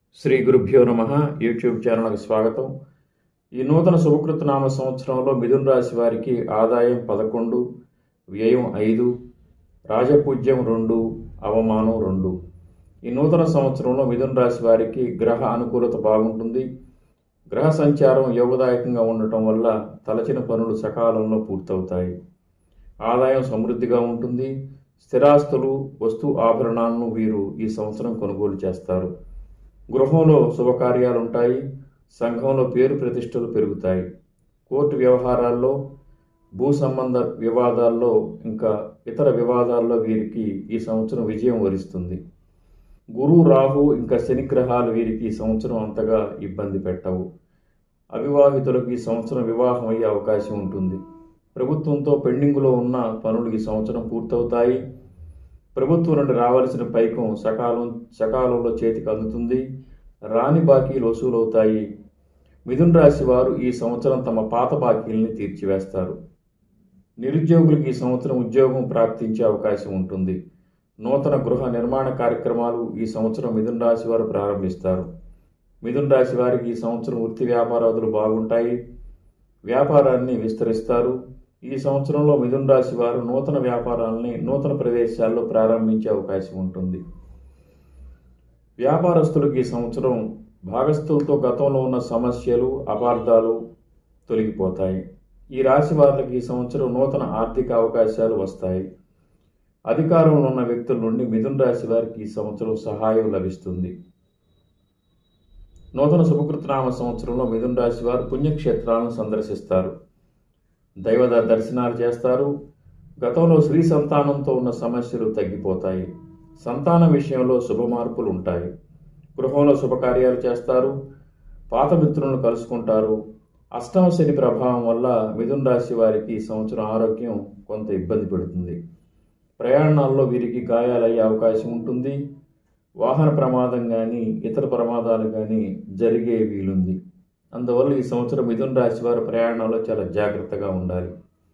శ్రీ గురుభ్యో నమ యూట్యూబ్ ఛానల్కి స్వాగతం ఈ నూతన శుభకృత నామ సంవత్సరంలో మిథున రాశి వారికి ఆదాయం పదకొండు వ్యయం ఐదు రాజపూజ్యం రెండు అవమానం రెండు ఈ నూతన సంవత్సరంలో మిథున రాశి వారికి గ్రహ అనుకూలత బాగుంటుంది గ్రహ సంచారం యోగదాయకంగా ఉండటం వల్ల తలచిన పనులు సకాలంలో పూర్తవుతాయి ఆదాయం సమృద్ధిగా ఉంటుంది స్థిరాస్తులు వస్తు ఆభరణాలను వీరు ఈ సంవత్సరం కొనుగోలు చేస్తారు గృహంలో శుభకార్యాలు ఉంటాయి సంఘంలో పేరు ప్రతిష్టలు పెరుగుతాయి కోర్టు వ్యవహారాల్లో భూ సంబంధ వివాదాల్లో ఇంకా ఇతర వివాదాల్లో వీరికి ఈ సంవత్సరం విజయం వరిస్తుంది గురు రాహు ఇంకా శని గ్రహాలు వీరికి ఈ సంవత్సరం అంతగా ఇబ్బంది పెట్టవు అవివాహితులకు ఈ సంవత్సరం వివాహం అయ్యే అవకాశం ఉంటుంది ప్రభుత్వంతో పెండింగ్లో ఉన్న పనులు ఈ సంవత్సరం పూర్తవుతాయి ప్రభుత్వం నుండి రావాల్సిన పైకం సకాలం సకాలంలో చేతికి అందుతుంది రాని బాకీలు వసూలవుతాయి మిథున రాశి వారు ఈ సంవత్సరం తమ పాత బాకీల్ని తీర్చివేస్తారు నిరుద్యోగులకు ఈ సంవత్సరం ఉద్యోగం ప్రాప్తించే అవకాశం ఉంటుంది నూతన గృహ నిర్మాణ కార్యక్రమాలు ఈ సంవత్సరం మిథున రాశి వారు ప్రారంభిస్తారు మిథున రాశి వారికి ఈ సంవత్సరం వృత్తి వ్యాపారాదులు బాగుంటాయి వ్యాపారాన్ని విస్తరిస్తారు ఈ సంవత్సరంలో మిథున రాశి వారు నూతన వ్యాపారాలని నూతన ప్రదేశాల్లో ప్రారంభించే అవకాశం ఉంటుంది వ్యాపారస్తులకు ఈ సంవత్సరం భాగస్థులతో గతంలో ఉన్న సమస్యలు అపార్థాలు తొలగిపోతాయి ఈ రాశి వారికి ఈ సంవత్సరం నూతన ఆర్థిక అవకాశాలు వస్తాయి అధికారంలో ఉన్న వ్యక్తుల నుండి మిథున రాశి వారికి ఈ సంవత్సరం సహాయం లభిస్తుంది నూతన శుభకృతనామ సంవత్సరంలో మిథున రాశి వారు పుణ్యక్షేత్రాలను సందర్శిస్తారు దైవ దర్శనాలు చేస్తారు గతంలో స్త్రీ సంతానంతో ఉన్న సమస్యలు తగ్గిపోతాయి సంతాన విషయంలో శుభ మార్పులు ఉంటాయి గృహంలో శుభకార్యాలు చేస్తారు పాత మిత్రులను కలుసుకుంటారు అష్టమ శని ప్రభావం వల్ల మిథున రాశి వారికి ఈ సంవత్సరం ఆరోగ్యం కొంత ఇబ్బంది పెడుతుంది ప్రయాణాల్లో వీరికి గాయాలయ్యే అవకాశం ఉంటుంది వాహన ప్రమాదం కానీ ఇతర ప్రమాదాలు కానీ జరిగే వీలుంది అందువల్ల ఈ సంవత్సరం మిథున రాశి వారు ప్రయాణాల్లో చాలా జాగ్రత్తగా ఉండాలి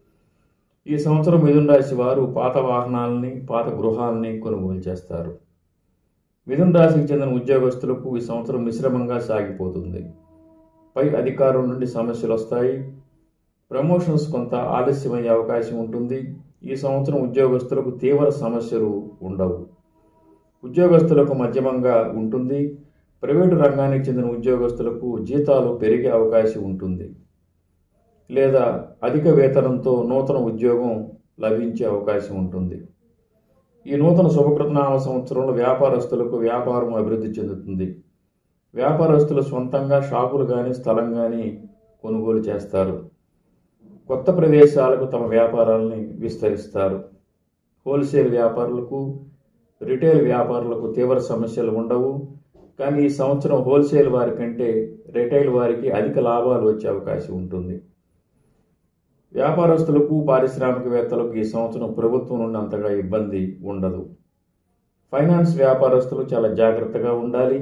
ఈ సంవత్సరం మిథున రాశి వారు పాత వాహనాలని పాత గృహాలని కొనుగోలు చేస్తారు మిథున రాశికి చెందిన ఉద్యోగస్తులకు ఈ సంవత్సరం మిశ్రమంగా సాగిపోతుంది పై అధికారం నుండి సమస్యలు వస్తాయి ప్రమోషన్స్ కొంత ఆలస్యమయ్యే అవకాశం ఉంటుంది ఈ సంవత్సరం ఉద్యోగస్తులకు తీవ్ర సమస్యలు ఉండవు ఉద్యోగస్తులకు మధ్యమంగా ఉంటుంది ప్రైవేటు రంగానికి చెందిన ఉద్యోగస్తులకు జీతాలు పెరిగే అవకాశం ఉంటుంది లేదా అధిక వేతనంతో నూతన ఉద్యోగం లభించే అవకాశం ఉంటుంది ఈ నూతన శుభకృతనామ సంవత్సరంలో వ్యాపారస్తులకు వ్యాపారం అభివృద్ధి చెందుతుంది వ్యాపారస్తులు సొంతంగా షాపులు కానీ స్థలం కానీ కొనుగోలు చేస్తారు కొత్త ప్రదేశాలకు తమ వ్యాపారాలని విస్తరిస్తారు హోల్సేల్ వ్యాపారులకు రిటైల్ వ్యాపారులకు తీవ్ర సమస్యలు ఉండవు కానీ ఈ సంవత్సరం హోల్సేల్ వారి కంటే రిటైల్ వారికి అధిక లాభాలు వచ్చే అవకాశం ఉంటుంది వ్యాపారస్తులకు పారిశ్రామికవేత్తలకు ఈ సంవత్సరం ప్రభుత్వం నుండి అంతగా ఇబ్బంది ఉండదు ఫైనాన్స్ వ్యాపారస్తులు చాలా జాగ్రత్తగా ఉండాలి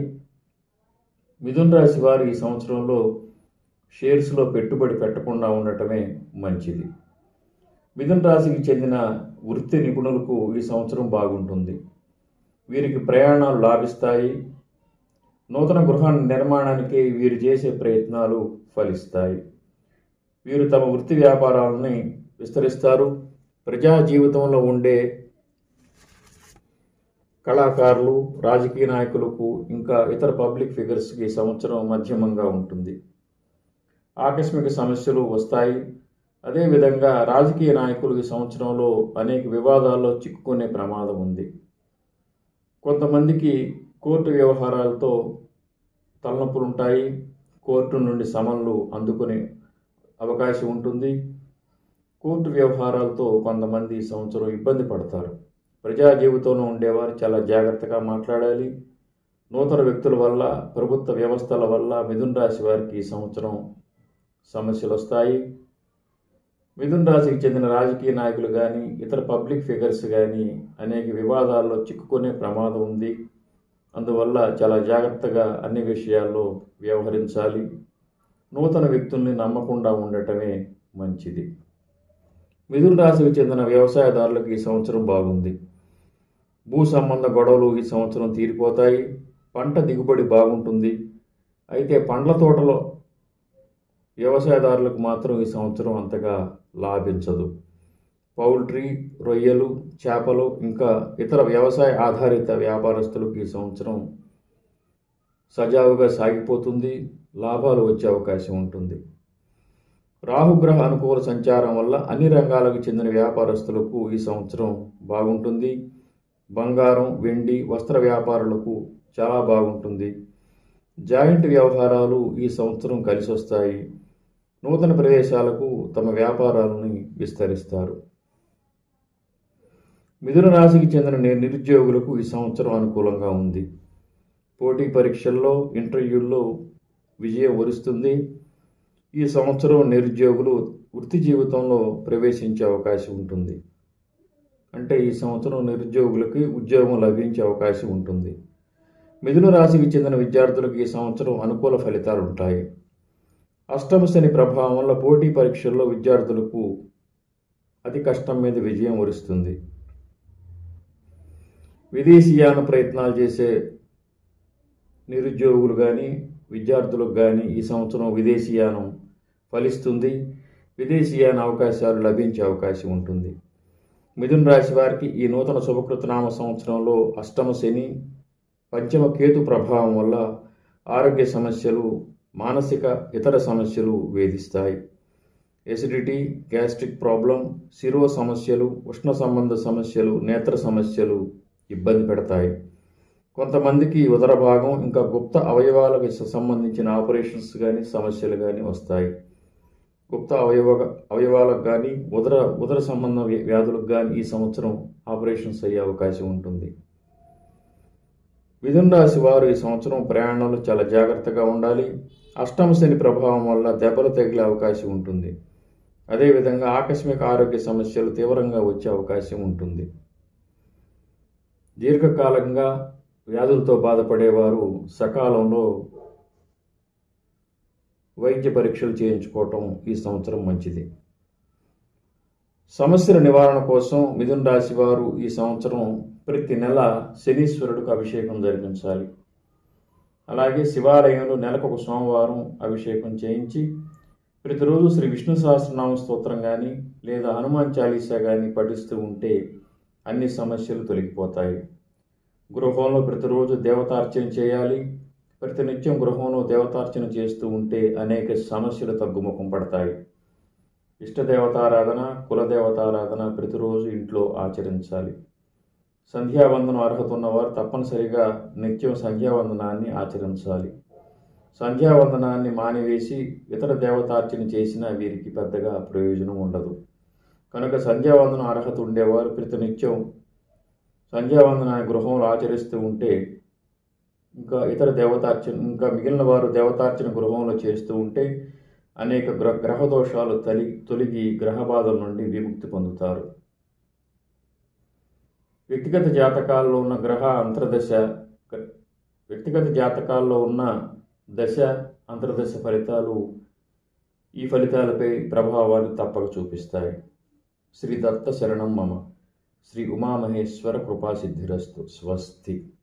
మిథున్ రాశి వారు ఈ సంవత్సరంలో షేర్స్లో పెట్టుబడి పెట్టకుండా ఉండటమే మంచిది మిథున్ రాశికి చెందిన వృత్తి నిపుణులకు ఈ సంవత్సరం బాగుంటుంది వీరికి ప్రయాణాలు లాభిస్తాయి నూతన గృహ నిర్మాణానికి వీరు చేసే ప్రయత్నాలు ఫలిస్తాయి వీరు తమ వృత్తి వ్యాపారాలని విస్తరిస్తారు ప్రజా జీవితంలో ఉండే కళాకారులు రాజకీయ నాయకులకు ఇంకా ఇతర పబ్లిక్ ఫిగర్స్కి సంవత్సరం మధ్యమంగా ఉంటుంది ఆకస్మిక సమస్యలు వస్తాయి అదేవిధంగా రాజకీయ నాయకులు ఈ సంవత్సరంలో అనేక వివాదాల్లో చిక్కుకునే ప్రమాదం ఉంది కొంతమందికి కోర్టు వ్యవహారాలతో తలనొప్పులు ఉంటాయి కోర్టు నుండి సమన్లు అందుకునే అవకాశం ఉంటుంది కోర్టు వ్యవహారాలతో కొంతమంది ఈ సంవత్సరం ఇబ్బంది పడతారు ప్రజా జీవితంలో ఉండేవారు చాలా జాగ్రత్తగా మాట్లాడాలి నూతన వ్యక్తుల వల్ల ప్రభుత్వ వ్యవస్థల వల్ల మిథున రాశి వారికి ఈ సంవత్సరం సమస్యలు వస్తాయి మిథున రాశికి చెందిన రాజకీయ నాయకులు కానీ ఇతర పబ్లిక్ ఫిగర్స్ కానీ అనేక వివాదాల్లో చిక్కుకునే ప్రమాదం ఉంది అందువల్ల చాలా జాగ్రత్తగా అన్ని విషయాల్లో వ్యవహరించాలి నూతన వ్యక్తుల్ని నమ్మకుండా ఉండటమే మంచిది మిథున రాశికి చెందిన వ్యవసాయదారులకు ఈ సంవత్సరం బాగుంది భూ సంబంధ గొడవలు ఈ సంవత్సరం తీరిపోతాయి పంట దిగుబడి బాగుంటుంది అయితే పండ్ల తోటలో వ్యవసాయదారులకు మాత్రం ఈ సంవత్సరం అంతగా లాభించదు పౌల్ట్రీ రొయ్యలు చేపలు ఇంకా ఇతర వ్యవసాయ ఆధారిత వ్యాపారస్తులకు ఈ సంవత్సరం సజావుగా సాగిపోతుంది లాభాలు వచ్చే అవకాశం ఉంటుంది రాహుగ్రహ అనుకూల సంచారం వల్ల అన్ని రంగాలకు చెందిన వ్యాపారస్తులకు ఈ సంవత్సరం బాగుంటుంది బంగారం వెండి వస్త్ర వ్యాపారులకు చాలా బాగుంటుంది జాయింట్ వ్యవహారాలు ఈ సంవత్సరం కలిసి వస్తాయి నూతన ప్రదేశాలకు తమ వ్యాపారాలను విస్తరిస్తారు మిథున రాశికి చెందిన ని- నిరుద్యోగులకు ఈ సంవత్సరం అనుకూలంగా ఉంది పోటీ పరీక్షల్లో ఇంటర్వ్యూల్లో విజయం వరిస్తుంది ఈ సంవత్సరం నిరుద్యోగులు వృత్తి జీవితంలో ప్రవేశించే అవకాశం ఉంటుంది అంటే ఈ సంవత్సరం నిరుద్యోగులకి ఉద్యోగం లభించే అవకాశం ఉంటుంది మిథున రాశికి చెందిన విద్యార్థులకు ఈ సంవత్సరం అనుకూల ఫలితాలు ఉంటాయి అష్టమ శని ప్రభావం వల్ల పోటీ పరీక్షల్లో విద్యార్థులకు అతి కష్టం మీద విజయం వరిస్తుంది విదేశీయాన ప్రయత్నాలు చేసే నిరుద్యోగులు కానీ విద్యార్థులకు కానీ ఈ సంవత్సరం విదేశీయానం ఫలిస్తుంది విదేశీయాన అవకాశాలు లభించే అవకాశం ఉంటుంది మిథున రాశి వారికి ఈ నూతన శుభకృతనామ సంవత్సరంలో అష్టమ శని పంచమ కేతు ప్రభావం వల్ల ఆరోగ్య సమస్యలు మానసిక ఇతర సమస్యలు వేధిస్తాయి ఎసిడిటీ గ్యాస్ట్రిక్ ప్రాబ్లం శిరో సమస్యలు ఉష్ణ సంబంధ సమస్యలు నేత్ర సమస్యలు ఇబ్బంది పెడతాయి కొంతమందికి ఉదర భాగం ఇంకా గుప్త అవయవాలకు స- సంబంధించిన ఆపరేషన్స్ కానీ సమస్యలు కానీ వస్తాయి గుప్త అవయవ అవయవాలకు కానీ ఉదర ఉదర సంబంధ వ్య- వ్యాధులకు కానీ ఈ సంవత్సరం ఆపరేషన్స్ అయ్యే అవకాశం ఉంటుంది మిథున రాశి వారు ఈ సంవత్సరం ప్రయాణంలో చాలా జాగ్రత్తగా ఉండాలి అష్టమ శని ప్రభావం వల్ల దెబ్బలు తగిలే అవకాశం ఉంటుంది అదేవిధంగా ఆకస్మిక ఆరోగ్య సమస్యలు తీవ్రంగా వచ్చే అవకాశం ఉంటుంది దీర్ఘకాలంగా వ్యాధులతో బాధపడేవారు సకాలంలో వైద్య పరీక్షలు చేయించుకోవటం ఈ సంవత్సరం మంచిది సమస్యల నివారణ కోసం మిథున రాశి వారు ఈ సంవత్సరం ప్రతి నెల శనీశ్వరుడికి అభిషేకం జరిపించాలి అలాగే శివాలయంలో నెలకు ఒక సోమవారం అభిషేకం చేయించి ప్రతిరోజు శ్రీ విష్ణు సహస్రనామ స్తోత్రం కానీ లేదా హనుమాన్ చాలీసా కానీ పఠిస్తూ ఉంటే అన్ని సమస్యలు తొలగిపోతాయి గృహంలో ప్రతిరోజు దేవతార్చన చేయాలి ప్రతినిత్యం గృహంలో దేవతార్చన చేస్తూ ఉంటే అనేక సమస్యలు తగ్గుముఖం పడతాయి ఇష్టదేవతారాధన కులదేవతారాధన ప్రతిరోజు ఇంట్లో ఆచరించాలి సంధ్యావందనం అర్హత ఉన్నవారు తప్పనిసరిగా నిత్యం సంధ్యావందనాన్ని ఆచరించాలి సంధ్యావందనాన్ని మానివేసి ఇతర దేవతార్చన చేసినా వీరికి పెద్దగా ప్రయోజనం ఉండదు కనుక సంధ్యావందనం అర్హత ఉండేవారు ప్రతినిత్యం సంధ్యావందనాన్ని గృహంలో ఆచరిస్తూ ఉంటే ఇంకా ఇతర దేవతార్చన ఇంకా మిగిలిన వారు దేవతార్చన గృహంలో చేస్తూ ఉంటే అనేక గ్ర గ్రహ దోషాలు తలి తొలగి గ్రహ బాధల నుండి విముక్తి పొందుతారు వ్యక్తిగత జాతకాల్లో ఉన్న గ్రహ అంతర్దశ వ్యక్తిగత జాతకాల్లో ఉన్న దశ అంతర్దశ ఫలితాలు ఈ ఫలితాలపై ప్రభావాన్ని తప్పక చూపిస్తాయి శ్రీ దత్త శరణం మమ శ్రీ ఉమామహేశ్వర కృపాసిద్ధిరస్తు స్వస్తి